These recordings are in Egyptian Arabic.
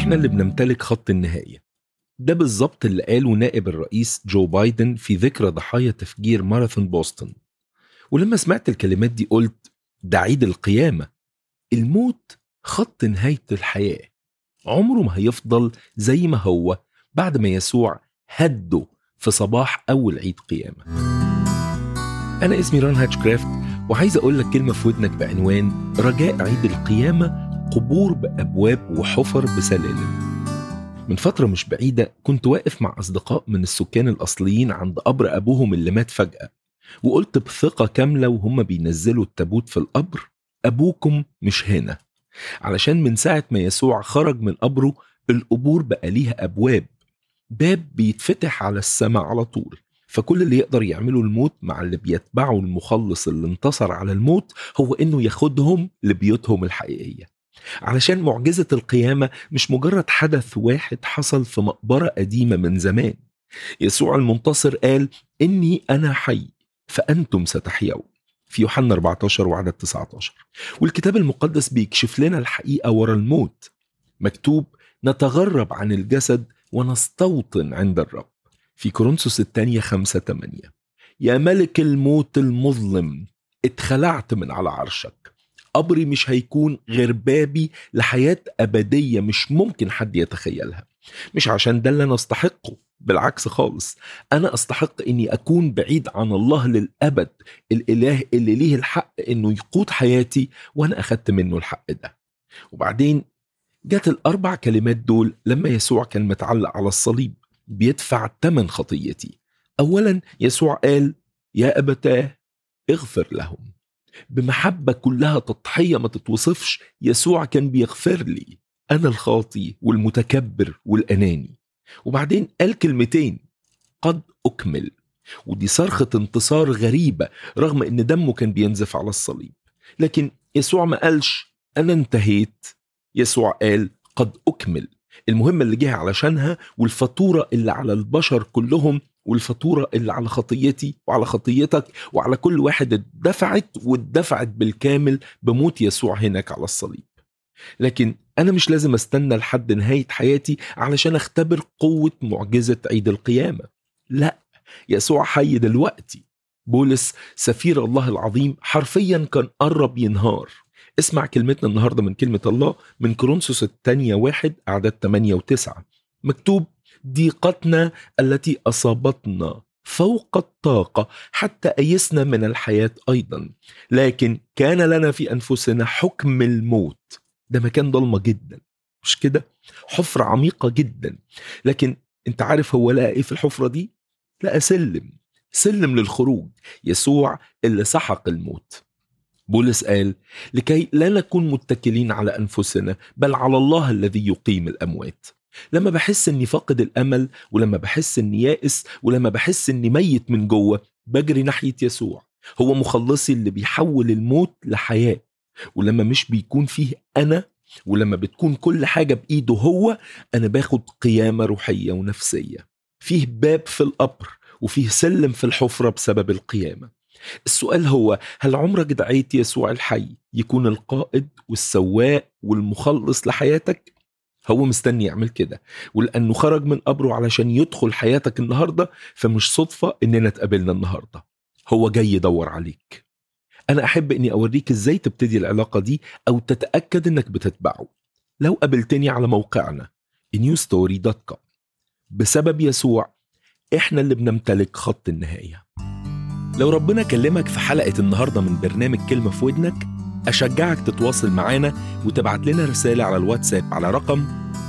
احنا اللي بنمتلك خط النهاية ده بالظبط اللي قاله نائب الرئيس جو بايدن في ذكرى ضحايا تفجير ماراثون بوسطن ولما سمعت الكلمات دي قلت ده عيد القيامة الموت خط نهاية الحياة عمره ما هيفضل زي ما هو بعد ما يسوع هده في صباح أول عيد قيامة أنا اسمي ران هاتشكرافت وعايز أقول لك كلمة في ودنك بعنوان رجاء عيد القيامة قبور بأبواب وحفر بسلالم من فترة مش بعيدة كنت واقف مع أصدقاء من السكان الأصليين عند قبر أبوهم اللي مات فجأة وقلت بثقة كاملة وهم بينزلوا التابوت في القبر أبوكم مش هنا علشان من ساعة ما يسوع خرج من قبره القبور بقى ليها أبواب باب بيتفتح على السماء على طول فكل اللي يقدر يعمله الموت مع اللي بيتبعوا المخلص اللي انتصر على الموت هو انه ياخدهم لبيوتهم الحقيقيه علشان معجزه القيامه مش مجرد حدث واحد حصل في مقبره قديمه من زمان يسوع المنتصر قال اني انا حي فانتم ستحيون في يوحنا 14 وعدد 19 والكتاب المقدس بيكشف لنا الحقيقه ورا الموت مكتوب نتغرب عن الجسد ونستوطن عند الرب في كورنثوس الثانية خمسة تمانية يا ملك الموت المظلم اتخلعت من على عرشك قبري مش هيكون غير بابي لحياة أبدية مش ممكن حد يتخيلها مش عشان ده اللي أنا أستحقه بالعكس خالص أنا أستحق إني أكون بعيد عن الله للأبد الإله اللي ليه الحق إنه يقود حياتي وأنا أخدت منه الحق ده وبعدين جت الأربع كلمات دول لما يسوع كان متعلق على الصليب بيدفع ثمن خطيتي أولا يسوع قال يا أبتاه اغفر لهم بمحبة كلها تضحية ما تتوصفش يسوع كان بيغفر لي أنا الخاطي والمتكبر والأناني وبعدين قال كلمتين قد أكمل ودي صرخة انتصار غريبة رغم إن دمه كان بينزف على الصليب لكن يسوع ما قالش أنا انتهيت يسوع قال قد أكمل المهمة اللي جه علشانها والفاتورة اللي على البشر كلهم والفاتورة اللي على خطيتي وعلى خطيتك وعلى كل واحد اتدفعت واتدفعت بالكامل بموت يسوع هناك على الصليب لكن أنا مش لازم أستنى لحد نهاية حياتي علشان أختبر قوة معجزة عيد القيامة لا يسوع حي دلوقتي بولس سفير الله العظيم حرفيا كان قرب ينهار اسمع كلمتنا النهاردة من كلمة الله من كورنثوس الثانية واحد أعداد 8 و9 مكتوب ضيقتنا التي أصابتنا فوق الطاقة حتى أيسنا من الحياة أيضا لكن كان لنا في أنفسنا حكم الموت ده مكان ضلمة جدا مش كده حفرة عميقة جدا لكن انت عارف هو لقى ايه في الحفرة دي لقى سلم سلم للخروج يسوع اللي سحق الموت بولس قال لكي لا نكون متكلين على انفسنا بل على الله الذي يقيم الاموات لما بحس اني فاقد الامل ولما بحس اني يائس ولما بحس اني ميت من جوه بجري ناحيه يسوع هو مخلصي اللي بيحول الموت لحياه ولما مش بيكون فيه انا ولما بتكون كل حاجه بايده هو انا باخد قيامه روحيه ونفسيه فيه باب في القبر وفيه سلم في الحفره بسبب القيامه السؤال هو هل عمرك دعيت يسوع الحي يكون القائد والسواق والمخلص لحياتك؟ هو مستني يعمل كده ولأنه خرج من قبره علشان يدخل حياتك النهاردة فمش صدفة إننا اتقابلنا النهاردة هو جاي يدور عليك أنا أحب إني أوريك إزاي تبتدي العلاقة دي أو تتأكد إنك بتتبعه لو قابلتني على موقعنا newstory.com بسبب يسوع إحنا اللي بنمتلك خط النهايه لو ربنا كلمك في حلقة النهاردة من برنامج كلمة في ودنك أشجعك تتواصل معانا وتبعت لنا رسالة على الواتساب على رقم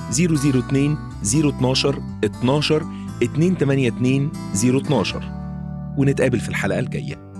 002 012 12 282 012 ونتقابل في الحلقة الجاية